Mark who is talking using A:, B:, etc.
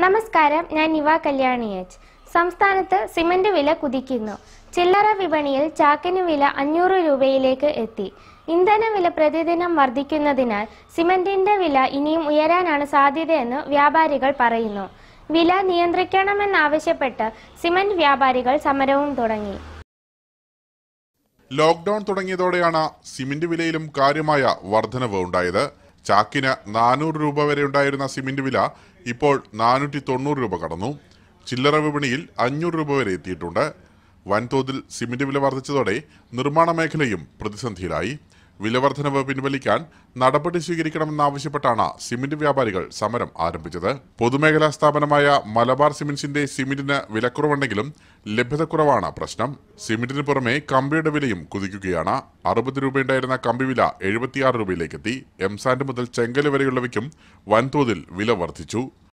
A: നമസ്കാരം ഞാൻ നിവ കല്യാണി എച്ച് സംസ്ഥാനത്ത് സിമന്റ് വില കുതിക്കുന്നു ചില്ലറ വിപണിയിൽ ചാക്കിന് വില അഞ്ഞൂറ് രൂപയിലേക്ക് എത്തി ഇന്ധന വില പ്രതിദിനം വർദ്ധിക്കുന്നതിനാൽ സിമന്റിന്റെ വില ഇനിയും ഉയരാനാണ് സാധ്യതയെന്ന് വ്യാപാരികൾ പറയുന്നു വില നിയന്ത്രിക്കണമെന്നാവശ്യപ്പെട്ട് സിമന്റ് വ്യാപാരികൾ സമരവും തുടങ്ങി
B: ലോക്ക്ഡൌൺ തുടങ്ങിയതോടെയാണ് സിമന്റ് വിലയിലും കാര്യമായ വർധനവ് ഉണ്ടായത് ചാക്കിന് നാനൂറ് രൂപ വരെ ഉണ്ടായിരുന്ന സിമന്റ് വില ഇപ്പോൾ നാനൂറ്റി തൊണ്ണൂറ് രൂപ കടന്നു ചില്ലറ വിപണിയിൽ അഞ്ഞൂറ് രൂപ വരെ എത്തിയിട്ടുണ്ട് വൻതോതിൽ സിമന്റ് വില വർദ്ധിച്ചതോടെ നിർമ്മാണ മേഖലയും പ്രതിസന്ധിയിലായി വില വർധനവ് പിൻവലിക്കാൻ നടപടി സ്വീകരിക്കണമെന്നാവശ്യപ്പെട്ടാണ് സിമന്റ് വ്യാപാരികൾ സമരം ആരംഭിച്ചത് പൊതുമേഖലാ സ്ഥാപനമായ മലബാർ സിമന്റ്സിന്റെ സിമന്റിന് വിലക്കുറവുണ്ടെങ്കിലും ലഭ്യതക്കുറവാണ് പ്രശ്നം സിമന്റിന് പുറമെ കമ്പിയുടെ വിലയും കുതിക്കുകയാണ് അറുപത് രൂപയുണ്ടായിരുന്ന കമ്പി വില എഴുപത്തിയാറ് രൂപയിലേക്കെത്തി എംസാൻഡ് മുതൽ ചെങ്കല് വരെയുള്ളവയ്ക്കും വൻതോതിൽ വില വർദ്ധിച്ചു